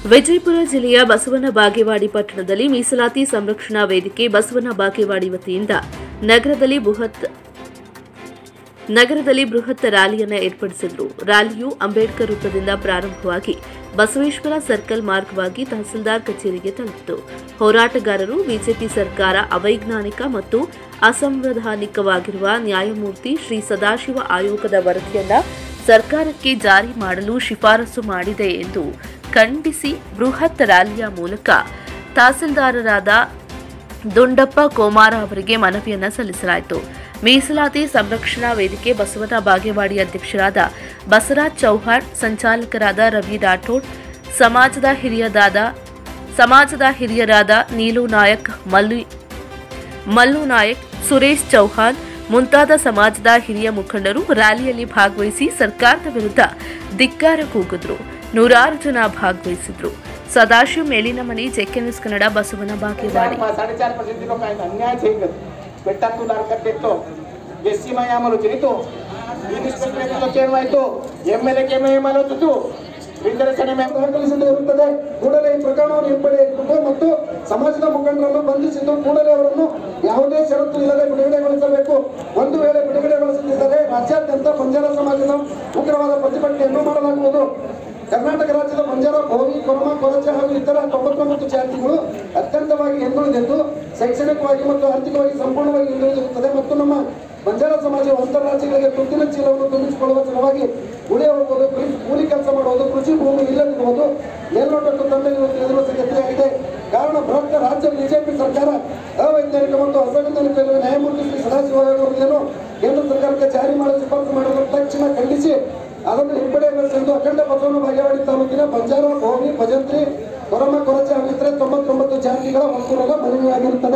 ವಿಜಯಪುರ ಜಿಲ್ಲೆಯ ಬಸವನ ಬಾಗೇವಾಡಿ ಪಟ್ಟಣದಲ್ಲಿ ಮೀಸಲಾತಿ ಸಂರಕ್ಷಣಾ ವೇದಿಕೆ ಬಸವನ ಬಾಗೇವಾಡಿ ವತಿಯಿಂದ ನಗರದಲ್ಲಿ ಬೃಹತ್ ನಗರದಲ್ಲಿ ಬೃಹತ್ ರ್ಯಾಲಿಯನ್ನು ಏರ್ಪಡಿಸಿದ್ರು ರ್ಯಾಲಿಯು ಅಂಬೇಡ್ಕರ್ ವೃತ್ತದಿಂದ ಪ್ರಾರಂಭವಾಗಿ ಬಸವೇಶ್ವರ ಸರ್ಕಲ್ ಮಾರ್ಗವಾಗಿ ತಹಸೀಲ್ದಾರ್ ಕಚೇರಿಗೆ ತಲುಪಿತು ಹೋರಾಟಗಾರರು ಬಿಜೆಪಿ ಸರ್ಕಾರ ಅವೈಜ್ಞಾನಿಕ ಮತ್ತು ಅಸಂವಿಧಾನಿಕವಾಗಿರುವ ನ್ಯಾಯಮೂರ್ತಿ ಶ್ರೀ ಸದಾಶಿವ ಆಯೋಗದ ವರದಿಯನ್ನ ಸರ್ಕಾರಕ್ಕೆ ಜಾರಿ ಮಾಡಲು ಶಿಫಾರಸು ಮಾಡಿದೆ ಎಂದು ಖಂಡಿಸಿ ಬೃಹತ್ ರ್ಯಾಲಿಯ ಮೂಲಕ ತಹಸೀಲ್ದಾರರಾದ ದುಂಡಪ್ಪ ಕೋಮಾರ ಅವರಿಗೆ ಮನವಿಯನ್ನ ಸಲ್ಲಿಸಲಾಯಿತು ಮೀಸಲಾತಿ ಸಂರಕ್ಷಣಾ ವೇದಿಕೆ ಬಸವನ ಬಾಗೇವಾಡಿ ಅಧ್ಯಕ್ಷರಾದ ಬಸವರಾಜ್ ಚೌಹಾಣ್ ಸಂಚಾಲಕರಾದ ರವಿ ರಾಠೋಡ್ ಸಮಾಜದ ಹಿರಿಯದಾದ ಸಮಾಜದ ಹಿರಿಯರಾದ ನೀಲು ನಾಯಕ್ ಮಲ್ಲು ಮಲ್ಲು ನಾಯಕ್ ಸುರೇಶ್ ಚೌಹಾಣ್ ಮುಂತಾದ ಸಮಾಜದ ಹಿರಿಯ ಮುಖಂಡರು ರ್ಯಾಲಿಯಲ್ಲಿ ಭಾಗವಹಿಸಿ ಸರ್ಕಾರದ ವಿರುದ್ಧ ಧಿಕ್ಕಾರ ಕೂಗಿದ್ರು ನೂರಾರು ಜನ ಭಾಗವಹಿಸಿದ್ರು ಸದಾಶಿವ್ ಮೇಲಿನ ಮನೆ ಜೆಕೆ ನ್ಯೂಸ್ ಕನ್ನಡ ಬಸವನ ಬಾಗೇವಾಡಿ चार साडेचार पर्सेंट लोकांना अन्याय చేయగలదు ಬೆಟ್ಟಾಕು ನಾಲ್ಕಟ್ಟಿತ್ತು ಎಸ್ ಸಿ ಮೈ ಆಮಲು ತಿರಿತು ಇನ್ಸ್ಪೆಕ್ಟರ್ ಚೇರ್ಮ ಆಯ್ತು ಎಮ್ ಎಲ್ ಎ ಕೆ ಎಮ್ ಆಲೋಚಿತು ವಿಂಗಡಣೆ ದಾಖಲಿಸದೇ ಇರುತ್ತದೆ ಕೂಡಲೇ ಈ ಪ್ರಕರಣವನ್ನು ಹಿಂಪಡೆಯಬೇಕು ಮತ್ತು ಸಮಾಜದ ಮುಖಂಡರನ್ನು ಬಂಧಿಸಿದ್ದು ಕೂಡಲೇ ಅವರನ್ನು ಯಾವುದೇ ಷರತ್ತು ಇಲ್ಲದೆ ಬಿಡುಗಡೆಗೊಳಿಸಬೇಕು ಒಂದು ವೇಳೆ ಬಿಡುಗಡೆಗೊಳಿಸದಿದ್ದರೆ ರಾಜ್ಯಾದ್ಯಂತ ಬಂಜಾರ ಸಮಾಜದ ಉಗ್ರವಾದ ಪ್ರತಿಭಟನೆಯನ್ನು ಮಾಡಲಾಗುವುದು ಕರ್ನಾಟಕ ರಾಜ್ಯದ ಬಂಜಾರ ಭೋವಿ ಕೊರಮ ಕೊರಚ ಹಾಗೂ ಇತರ ತೊಂಬತ್ತೊಂಬತ್ತು ಜಾತಿಗಳು ಅತ್ಯಂತವಾಗಿ ಹಿಂದುಳಿದಿದ್ದು ಶೈಕ್ಷಣಿಕವಾಗಿ ಮತ್ತು ಆರ್ಥಿಕವಾಗಿ ಸಂಪೂರ್ಣವಾಗಿ ಹಿಂದುಳಿದಿರುತ್ತದೆ ಮತ್ತು ನಮ್ಮ ಬಂಜಾರ ಸಮಾಜವು ಅಂತಾರಾಜ್ಯಗಳಿಗೆ ತುತ್ತಿನ ಚೀಲವನ್ನು ತುಂಬಿಸಿಕೊಳ್ಳುವ ಸಲುವಾಗಿ ಉಳಿ ಹೋಗುವುದು ಕೃಷಿ ಕೂಲಿ ಕೆಲಸ ಮಾಡುವುದು ಕೃಷಿ ಭೂಮಿ ಇಲ್ಲದಿರುವುದು ಮೇಲ್ನೋಟಕ್ಕೆ ತಂದೆಗಳು ತಿಳಿದಿರುವ ಸಂಗತಿಯಾಗಿದೆ ಕಾರಣ ಬೃಹತ್ ರಾಜ್ಯ ಬಿಜೆಪಿ ಸರ್ಕಾರ ಅವೈಜ್ಞಾನಿಕ ಮತ್ತು ಅಸಂವಿಧಾನಿಕ ಇರುವ ನ್ಯಾಯಮೂರ್ತಿ ಶ್ರೀ ಸದಾಶಿವ ಅವರನ್ನು ಕೇಂದ್ರ ಸರ್ಕಾರಕ್ಕೆ ಜಾರಿ ಮಾಡಲು ಶಿಫಾರಸು ಮಾಡುವ ತಕ್ಷಣ ಖಂಡಿಸಿ ಅದನ್ನು ಹಿಂಪಡೆಯಬೇಕೆಂದು ಅಖಂಡ ಬಸವನ ಬಾಗೇವಾಡಿ ತಾಲೂಕಿನ ಬಂಜಾರ ಭೋವಿ ಭಜಂತ್ರಿ ಕೊರಮ ಕೊರಚ ಹಾಗೂ ಇತರೆ ತೊಂಬತ್ತೊಂಬತ್ತು ಜಾತಿಗಳ ಒಕ್ಕೂಟದ ಮನವಿಯಾಗಿರುತ್ತದೆ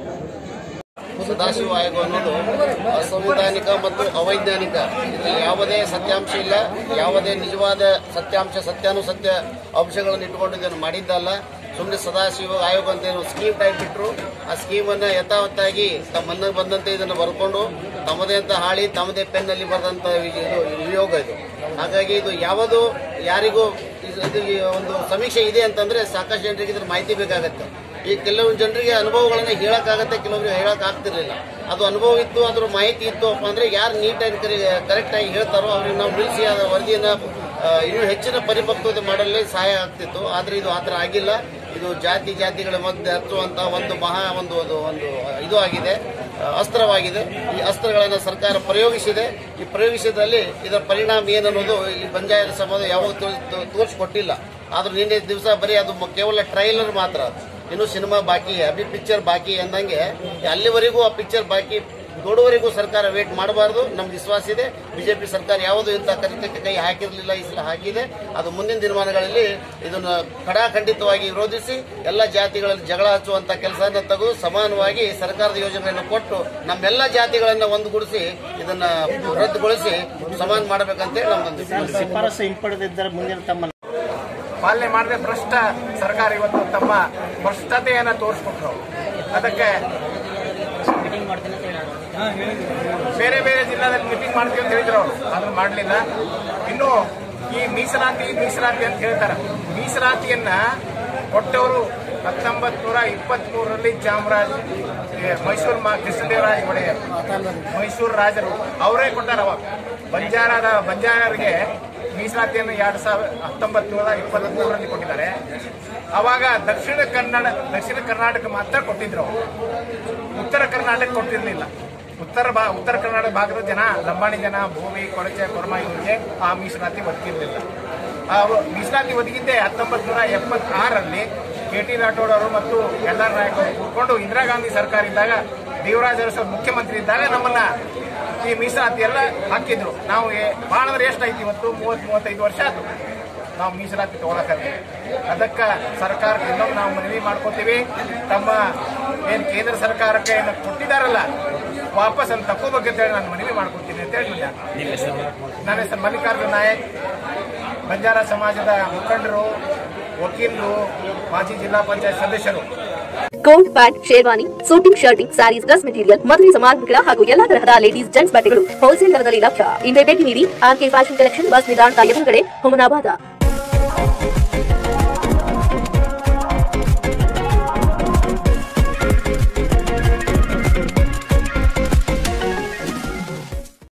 ಸದಾಶಿವ ಆಯೋಗ ಅನ್ನೋದು ಅಸಂವಿಧಾನಿಕ ಮತ್ತು ಅವೈಜ್ಞಾನಿಕ ಇದರಲ್ಲಿ ಯಾವುದೇ ಸತ್ಯಾಂಶ ಇಲ್ಲ ಯಾವುದೇ ನಿಜವಾದ ಸತ್ಯಾಂಶ ಸತ್ಯಾನುಸತ್ಯ ಅಂಶಗಳನ್ನು ಇಟ್ಟುಕೊಂಡು ಇದನ್ನು ಮಾಡಿದ್ದಲ್ಲ ಸುಮ್ಮನೆ ಸದಾಶಿವ ಆಯೋಗ ಅಂತ ಏನು ಸ್ಕೀಮ್ ಟೈಪ್ ಬಿಟ್ಟರು ಆ ಸ್ಕೀಮನ್ನು ಯಥಾವತ್ತಾಗಿ ತಮ್ಮ ಮನಗೆ ಬಂದಂತೆ ಇದನ್ನು ಬರ್ಕೊಂಡು ತಮ್ಮದೇ ಅಂತ ಹಾಳಿ ತಮ್ಮದೇ ಪೆನ್ನಲ್ಲಿ ಬರೆದಂಥ ಇದು ವಿಯೋಗ ಇದು ಹಾಗಾಗಿ ಇದು ಯಾವುದು ಯಾರಿಗೂ ಇದು ಇದು ಒಂದು ಸಮೀಕ್ಷೆ ಇದೆ ಅಂತಂದ್ರೆ ಸಾಕಷ್ಟು ಜನರಿಗೆ ಇದ್ರ ಮಾಹಿತಿ ಬೇಕಾಗತ್ತೆ ಈ ಕೆಲವೊಂದು ಜನರಿಗೆ ಅನುಭವಗಳನ್ನ ಹೇಳಕ್ಕಾಗತ್ತೆ ಕೆಲವೊಬ್ರಿಗೆ ಹೇಳಕ್ ಆಗ್ತಿರ್ಲಿಲ್ಲ ಅದು ಅನುಭವ ಇತ್ತು ಅದ್ರ ಮಾಹಿತಿ ಇತ್ತು ಅಪ್ಪ ಅಂದ್ರೆ ಯಾರು ನೀಟಾಗಿ ಕರೆಕ್ಟ್ ಆಗಿ ಹೇಳ್ತಾರೋ ಅವ್ರಿಗೆ ನಾವು ನಿಲ್ಲಿಸಿ ಅದರ ವರದಿಯನ್ನ ಆ, ಇನ್ನೂ ಹೆಚ್ಚಿನ ಪರಿಪಕ್ವತೆ ಮಾಡಲು ಸಹಾಯ ಆಗ್ತಿತ್ತು ಆದ್ರೆ ಇದು ಆತರ ಆಗಿಲ್ಲ ಇದು ಜಾತಿ ಜಾತಿಗಳ ಮಧ್ಯೆ ಹಚ್ಚುವಂತ ಒಂದು ಮಹಾ ಒಂದು ಒಂದು ಒಂದು ಇದು ಆಗಿದೆ ಆ, ಅಸ್ತ್ರವಾಗಿದೆ ಈ ಅಸ್ತ್ರಗಳನ್ನು ಸರ್ಕಾರ ಪ್ರಯೋಗಿಸಿದೆ ಈ ಪ್ರಯೋಗಿಸಿದ್ರಲ್ಲಿ ಇದರ ಪರಿಣಾಮ ಏನನ್ನೋದು ಈ ಪಂಚಾಯತ್ ಸಮಾಜ ಯಾವಾಗ ತೋರಿಸ್ಕೊಟ್ಟಿಲ್ಲ ಆದ್ರೂ ನಿನ್ನೆ ದಿವಸ ಬರೀ ಅದು ಮ- ಕೇವಲ ಟ್ರೈಲರ್ ಮಾತ್ರ ಅದು. ಇನ್ನು ಸಿನಿಮಾ ಬಾಕಿ ಅಭಿ ಪಿಕ್ಚರ್ ಬಾಕಿ ಅಂದಂಗೆ ಅಲ್ಲಿವರೆಗೂ ಆ ಪಿಕ್ಚರ್ ಬಾಕಿ ನೋಡುವವರೆಗೂ ಸರ್ಕಾರ ವೇಟ್ ಮಾಡಬಾರದು ನಮ್ಗೆ ವಿಶ್ವಾಸ ಇದೆ ಬಿಜೆಪಿ ಸರ್ಕಾರ ಯಾವುದೂ ಇಂಥ ಕೃತ್ಯಕ್ಕೆ ಕೈ ಹಾಕಿರಲಿಲ್ಲ ಈ ಸಲ ಹಾಕಿದೆ ಅದು ಮುಂದಿನ ದಿನಮಾನಗಳಲ್ಲಿ ಇದನ್ನು ಖಡಾಖಂಡಿತವಾಗಿ ವಿರೋಧಿಸಿ ಎಲ್ಲ ಜಾತಿಗಳಲ್ಲಿ ಜಗಳ ಹಚ್ಚುವಂತ ಕೆಲಸವನ್ನು ತೆಗೆದು ಸಮಾನವಾಗಿ ಸರ್ಕಾರದ ಯೋಜನೆಯನ್ನು ಕೊಟ್ಟು ನಮ್ಮೆಲ್ಲ ಜಾತಿಗಳನ್ನ ಒಂದುಗೂಡಿಸಿ ಇದನ್ನ ರದ್ದುಗೊಳಿಸಿ ಸಮಾನ ಮಾಡಬೇಕಂತೇಳಿ ನಮ್ದೊಂದು ವಿಶ್ವಾಸ. ಶಿಫಾರಸು ಹಿಂಪಡೆದಿದ್ದರೆ ಮುಂದಿನ ತಮ್ಮ ಪಾಲನೆ ಮಾಡದೆ ಭ್ರಷ್ಟ ಸರ್ಕಾರ ಇವತ್ತು ತಮ್ಮ ಭ್ರಷ್ಟತೆಯನ್ನು ತೋರಿಸ್ಕೊಟ್ರು ಅದಕ್ಕೆ ಬೇರೆ ಬೇರೆ ಜಿಲ್ಲಾದಲ್ಲಿ ಮೀಟಿಂಗ್ ಮಾಡ್ತೀವಿ ಅಂತ ಹೇಳಿದ್ರು ಅವರು ಅದನ್ನು ಮಾಡಲಿಲ್ಲ ಇನ್ನು ಈ ಮೀಸಲಾತಿ ಮೀಸಲಾತಿ ಅಂತ ಹೇಳ್ತಾರೆ ಮೀಸಲಾತಿಯನ್ನ ಕೊಟ್ಟವರು ಹತ್ತೊಂಬತ್ ನೂರ ಇಪ್ಪತ್ತ್ ಮೂರರಲ್ಲಿ ಚಾಮರಾಜ ಏ, ಮೈಸೂರು ಮಾ ಕೃಷ್ಣದೇವರಾಜ ಒಡೆಯರ್ ಮೈಸೂರು ರಾಜರು ಅವರೇ ಕೊಟ್ಟಾರ ಅವಾಗ ಬಂಜಾರದ ಬಂಜಾರರಿಗೆ ಮೀಸಲಾತಿಯನ್ನು ಎರಡ್ ಸಾವಿರ ಹತ್ತೊಂಬತ್ ನೂರ ಇಪ್ಪತ್ತ್ ಮೂರರಲ್ಲಿ ಕೊಟ್ಟಿದ್ದಾರೆ ಅವಾಗ ದಕ್ಷಿಣ ಕನ್ನಡ ದಕ್ಷಿಣ ಕರ್ನಾಟಕ ಮಾತ್ರ ಕೊಟ್ಟಿದ್ರು ಅವ್ರು. ಉತ್ತರ ಕರ್ನಾಟಕ ಕೊಟ್ಟಿರಲಿಲ್ಲ ಉತ್ತರ ಭಾ ಉತ್ತರ ಕರ್ನಾಟಕ ಭಾಗದ ಜನ ಲಂಬಾಣಿ ಜನ ಭೂಮಿ ಕೊಳಚೆ ಕೊರಮ ಇವರಿಗೆ ಆ ಮೀಸಲಾತಿ ಒದಗಿರಲಿಲ್ಲ ಅವರು ಮೀಸಲಾತಿ ಒದಗಿದ್ದೆ ಹತ್ತೊಂಬತ್ ನೂರ ಎಪ್ಪತ್ತಾರರಲ್ಲಿ ಕೆ ಟಿ ರಾಠೋಡ್ ಅವರು ಮತ್ತು ಎಲ್ ಆರ್ ನಾಯಕ್ ಅವರು ಕೂತ್ಕೊಂಡು ಇಂದಿರಾ ಗಾಂಧಿ ಸರ್ಕಾರ ಇದ್ದಾಗ ದೇವರಾಜ ಅರಸು ಅವರು ಮುಖ್ಯಮಂತ್ರಿ ಇದ್ದಾಗ ನಮ್ಮನ್ನ ಈ ಮೀಸಲಾತಿ ಎಲ್ಲ ಹಾಕಿದ್ರು ನಾವು ಏ- ಭಾಳ ಅಂದ್ರೆ ಎಷ್ಟಾಯ್ತು ಇವತ್ತು ಮೂವತ್ ಮೂವತ್ತೈದು ವರ್ಷ ಆಯ್ತು ನಾವು ಮೀಸಲಾತಿ ತಗೊಳಕ್ಕಾಗಲ್ಲ ಅದಕ್ಕೆ ಸರ್ಕಾರಕ್ಕೆ ಇನ್ನೊಮ್ಮೆ ನಾವು ಮನವಿ ಮಾಡ್ಕೋತೀವಿ ತಮ್ಮ ಏನು ಕೇಂದ್ರ ಸರ್ಕಾರಕ್ಕೆ ಏನು ಕೊಟ್ಟಿದ್ದಾರಲ್ಲ ವಾಪಸ್ ಅಂತ ತಕೋಬೇಕು ಅಂತೇಳಿ ನಾನು ಮನವಿ ಮಾಡ್ಕೊತೀನಿ ಅಂತೇಳಿ ನನ್ನ ನನ್ನ ಹೆಸರು ಮಲ್ಲಿಕಾರ್ಜುನ್ ನಾಯಕ್ ಬಂಜಾರ ಸಮಾಜದ ಮುಖಂಡರು ವಕೀಲರು ಮಾಜಿ ಜಿಲ್ಲಾ ಪಂಚಾಯತ್ ಸದಸ್ಯರು coat pant sherwani suiting shirting sarees dress material ಮದುವೆ ಸಮಾರಂಭಗಳ ಹಾಗೂ ಎಲ್ಲಾ ತರಹದ ಲೇಡೀಸ್ ಜೆಂಟ್ಸ್ ಬಟ್ಟೆಗಳು ಹೋಲ್ಸೇಲ್ ದರದಲ್ಲಿ ಲಭ್ಯ ಇಂದೇ ಭೇಟಿ ನೀಡಿ ಆರ್ಕೆ ಫ್ಯಾಷನ್ ಕಲೆಕ್ಷನ್ ಬಸ್ ನಿಲ್ದಾಣದ ಎದುರುಗಡೆ ಹುಮನಾಬಾದ